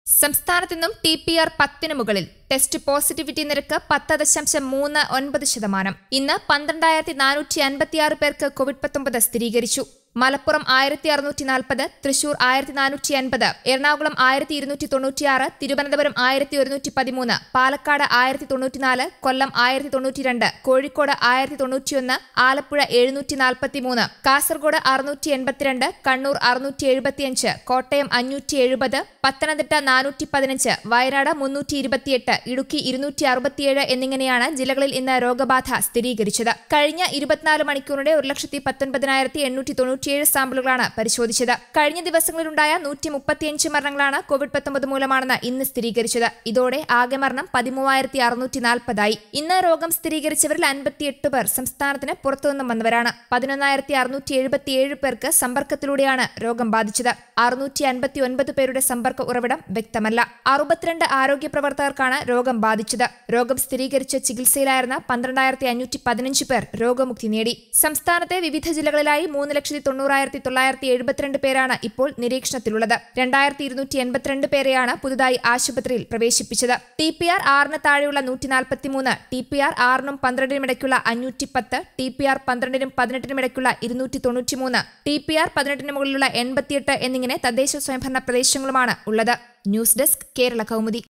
സംസ്ഥാനത്ത് നിന്നും T P R പത്തിന് മുകളിൽ ടെസ്റ്റ് പോസിറ്റിവിറ്റി നിരക്ക് പത്ത് ദശാംശം മൂന്ന് ഒൻപത് ശതമാനം ഇന്ന് പന്ത്രണ്ടായിരത്തി നാനൂറ്റി അൻപത്തിയാറ് പേർക്ക് കോവിഡ് പത്തൊമ്പത് സ്ഥിരീകരിച്ചു മലപ്പുറം ആയിരത്തി അറുന്നൂറ്റി നാൽപ്പത് തൃശൂർ ആയിരത്തി നാനൂറ്റി അൻപത് എറണാകുളം ആയിരത്തി ഇരുന്നൂറ്റി തൊണ്ണൂറ്റിയാറ് തിരുവനന്തപുരം ആയിരത്തി ഒരുന്നൂറ്റി പതിമൂന്ന് പാലക്കാട് ആയിരത്തി തൊണ്ണൂറ്റിനാല് കൊല്ലം ആയിരത്തി തൊണ്ണൂറ്റിരണ്ട് കോഴിക്കോട് ആയിരത്തി തൊണ്ണൂറ്റിയൊന്ന് ആലപ്പുഴ എഴുന്നൂറ്റി നാൽപ്പത്തിമൂന്ന് കാസർഗോഡ് അറുന്നൂറ്റി എൺപത്തിരണ്ട് കണ്ണൂർ അറുന്നൂറ്റി എഴുപത്തിയഞ്ച് കോട്ടയം അഞ്ഞൂറ്റി എഴുപത് പത്തനംതിട്ട നാനൂറ്റി പതിനഞ്ച് വയനാട് മുന്നൂറ്റി ഇരുപത്തിയെട്ട് ഇടുക്കി ഇരുന്നൂറ്റി അറുപത്തിയേഴ് എന്നിങ്ങനെയാണ് ജില്ലകളിൽ ഇന്ന് രോഗബാധ സ്ഥിരീകരിച്ചത് കഴിഞ്ഞ ഇരുപത്തിനാല് മണിക്കൂറിടെ ഒരു ലക്ഷത്തി പത്തൊൻപതിനായിരത്തി എണ്ണൂറ്റി തൊണ്ണൂറ്റിയേഴ് സാമ്പിളുകളാണ് പരിശോധിച്ചത് കഴിഞ്ഞ ദിവസങ്ങളിലുണ്ടായ നൂറ്റി മുപ്പത്തിയഞ്ച് മരണങ്ങളാണ് കോവിഡ് പത്തൊമ്പത് മൂലമാണെന്ന് ഇന്ന് സ്ഥിരീകരിച്ചത് ഇതോടെ ആകെ മരണം പതിമൂവായിരത്തി അറുന്നൂറ്റി നാൽപ്പതായി ഇന്ന് രോഗം സ്ഥിരീകരിച്ചവരിൽ അൻപത്തിയെട്ട് പേർ സംസ്ഥാനത്തിന് പുറത്തുനിന്നും വന്നവരാണ് പതിനൊന്നായിരത്തി അറുന്നൂറ്റി എഴുപത്തിയേഴ് പേർക്ക് സമ്പർക്കത്തിലൂടെയാണ് രോഗം ബാധിച്ചത് അറുന്നൂറ്റി അൻപത്തി ഒൻപത് പേരുടെ സമ്പർക്ക ഉറവിടം വ്യക്തമല്ല അറുപത്തിരണ്ട് ആരോഗ്യ പ്രവർത്തകർക്കാണ് രോഗം ബാധിച്ചത് രോഗം സ്ഥിരീകരിച്ച് ചികിത്സയിലായിരുന്ന പന്ത്രണ്ടായിരത്തി അഞ്ഞൂറ്റി പതിനഞ്ച് പേർ രോഗമുക്തി നേടി സംസ്ഥാനത്തെ വിവിധ ജില്ലകളിലായി മൂന്ന് ലക്ഷത്തി തൊണ്ണൂറായിരത്തി തൊള്ളായിരത്തി എഴുപത്തിരണ്ട് പേരാണ് ഇപ്പോൾ നിരീക്ഷണത്തിലുള്ളത് രണ്ടായിരത്തി ഇരുന്നൂറ്റി എൺപത്തിരണ്ട് പേരെയാണ് പുതുതായി ആശുപത്രിയിൽ പ്രവേശിപ്പിച്ചത് ടി പി ആർ ആറിന് താഴെയുള്ള നൂറ്റി നാൽപ്പത്തിമൂന്ന് ടി പി ആർ ആറിനും പന്ത്രണ്ടിനും ഇടയ്ക്കുള്ള അഞ്ഞൂറ്റി പത്ത് ടി പി ആർ പന്ത്രണ്ടിനും പതിനെട്ടിനും ഇടയ്ക്കുള്ള ഇരുന്നൂറ്റി തൊണ്ണൂറ്റിമൂന്ന് ടി പി ആർ പതിനെട്ടിന് മുകളിലുള്ള എൺപത്തിയെട്ട് എന്നിങ്ങനെ തദ്ദേശ സ്വയംഭരണ പ്രദേശങ്ങളുമാണ് ഉള്ളത് ന്യൂസ് ഡെസ്ക് കേരള കൗമുദി